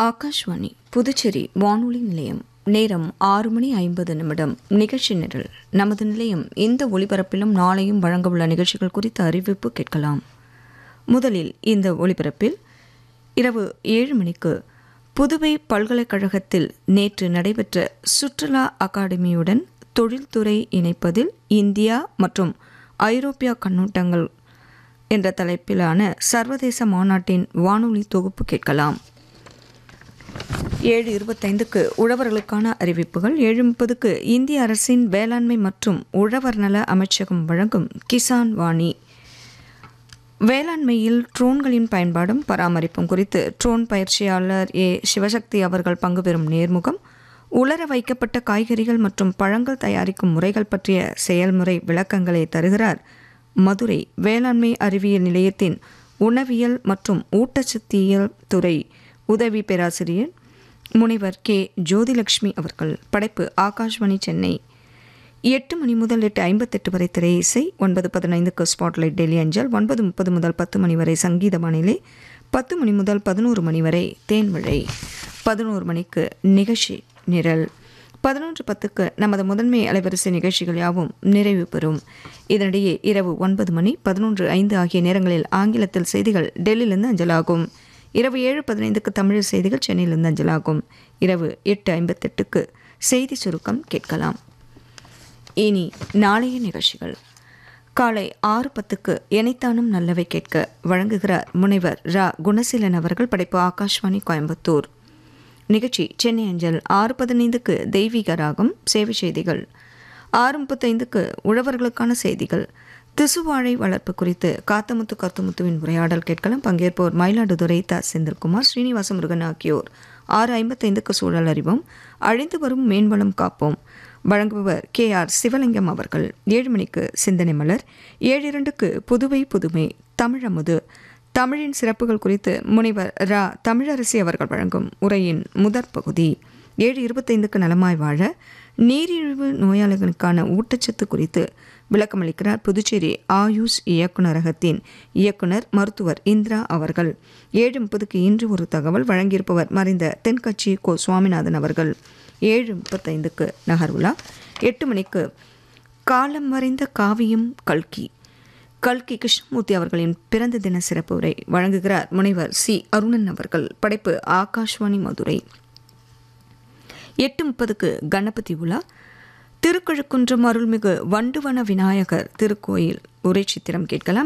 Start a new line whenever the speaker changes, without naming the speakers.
ஆகாஷ்வாணி புதுச்சேரி வானொலி நிலையம் நேரம் ஆறு மணி ஐம்பது நிமிடம் நிகழ்ச்சி நிரல் நமது நிலையம் இந்த ஒளிபரப்பிலும் நாளையும் வழங்கவுள்ள நிகழ்ச்சிகள் குறித்த அறிவிப்பு கேட்கலாம் முதலில் இந்த ஒளிபரப்பில் இரவு ஏழு மணிக்கு புதுவை பல்கலைக்கழகத்தில் நேற்று நடைபெற்ற சுற்றுலா அகாடமியுடன் தொழில்துறை இணைப்பதில் இந்தியா மற்றும் ஐரோப்பியா கண்ணோட்டங்கள் என்ற தலைப்பிலான சர்வதேச மாநாட்டின் வானொலி தொகுப்பு கேட்கலாம் ஏழு இருபத்தைந்துக்கு உழவர்களுக்கான அறிவிப்புகள் ஏழு முப்பதுக்கு இந்திய அரசின் வேளாண்மை மற்றும் உழவர் நல அமைச்சகம் வழங்கும் கிசான் வாணி வேளாண்மையில் ட்ரோன்களின் பயன்பாடும் பராமரிப்பும் குறித்து ட்ரோன் பயிற்சியாளர் ஏ சிவசக்தி அவர்கள் பங்கு பெறும் நேர்முகம் உலர வைக்கப்பட்ட காய்கறிகள் மற்றும் பழங்கள் தயாரிக்கும் முறைகள் பற்றிய செயல்முறை விளக்கங்களை தருகிறார் மதுரை வேளாண்மை அறிவியல் நிலையத்தின் உணவியல் மற்றும் ஊட்டச்சத்தியல் துறை உதவி பேராசிரியர் முனைவர் கே ஜோதிலட்சுமி அவர்கள் படைப்பு ஆகாஷ்வாணி சென்னை எட்டு மணி முதல் எட்டு ஐம்பத்தெட்டு வரை திரை இசை ஒன்பது பதினைந்துக்கு ஸ்பாட்லைட் டெல்லி அஞ்சல் ஒன்பது முப்பது முதல் பத்து மணி வரை சங்கீத வானிலை பத்து மணி முதல் பதினோரு மணி வரை தேன்மழை பதினோரு மணிக்கு நிகழ்ச்சி நிரல் பதினொன்று பத்துக்கு நமது முதன்மை அலைவரிசை நிகழ்ச்சிகள் யாவும் நிறைவு பெறும் இதனிடையே இரவு ஒன்பது மணி பதினொன்று ஐந்து ஆகிய நேரங்களில் ஆங்கிலத்தில் செய்திகள் டெல்லியிலிருந்து அஞ்சலாகும் இரவு ஏழு பதினைந்துக்கு தமிழ் செய்திகள் சென்னையிலிருந்து அஞ்சலாகும் இரவு எட்டு ஐம்பத்தெட்டுக்கு செய்தி சுருக்கம் கேட்கலாம் இனி நாளைய நிகழ்ச்சிகள் காலை ஆறு பத்துக்கு எனைத்தானும் நல்லவை கேட்க வழங்குகிறார் முனைவர் ரா குணசீலன் அவர்கள் படைப்பு ஆகாஷ்வாணி கோயம்புத்தூர் நிகழ்ச்சி சென்னை அஞ்சல் ஆறு பதினைந்துக்கு தெய்வீக ராகம் சேவை செய்திகள் ஆறு முப்பத்தைந்துக்கு உழவர்களுக்கான செய்திகள் திசுவாழை வளர்ப்பு குறித்து காத்தமுத்து கருத்துமுத்துவின் உரையாடல் கேட்கலாம் பங்கேற்போர் மயிலாடுதுறை த செந்தில்குமார் ஸ்ரீனிவாச முருகன் ஆகியோர் ஆறு ஐம்பத்தைந்துக்கு சூழல் அறிவோம் அழிந்து வரும் மேம்பலம் காப்போம் வழங்குபவர் கே ஆர் சிவலிங்கம் அவர்கள் ஏழு மணிக்கு சிந்தனை மலர் ஏழு இரண்டுக்கு புதுவை புதுமை தமிழமுது தமிழின் சிறப்புகள் குறித்து முனைவர் ரா தமிழரசி அவர்கள் வழங்கும் உரையின் முதற் பகுதி ஏழு இருபத்தைந்துக்கு நலமாய் வாழ நீரிழிவு நோயாளிகளுக்கான ஊட்டச்சத்து குறித்து விளக்கமளிக்கிறார் புதுச்சேரி ஆயுஷ் இயக்குநரகத்தின் இயக்குனர் மருத்துவர் இந்திரா அவர்கள் ஏழு முப்பதுக்கு இன்று ஒரு தகவல் வழங்கியிருப்பவர் மறைந்த தென்கட்சி கோ சுவாமிநாதன் அவர்கள் ஏழு முப்பத்தைந்துக்கு நகர்வுலா எட்டு மணிக்கு காலம் மறைந்த காவியம் கல்கி கல்கி கிருஷ்ணமூர்த்தி அவர்களின் பிறந்த தின சிறப்பு உரை வழங்குகிறார் முனைவர் சி அருணன் அவர்கள் படைப்பு ஆகாஷ்வாணி மதுரை எட்டு முப்பதுக்கு கணபதி உலா திருக்கழுக்குன்றம் அருள்மிகு வண்டுவன விநாயகர் திருக்கோயில் உரை சித்திரம் கேட்கலாம்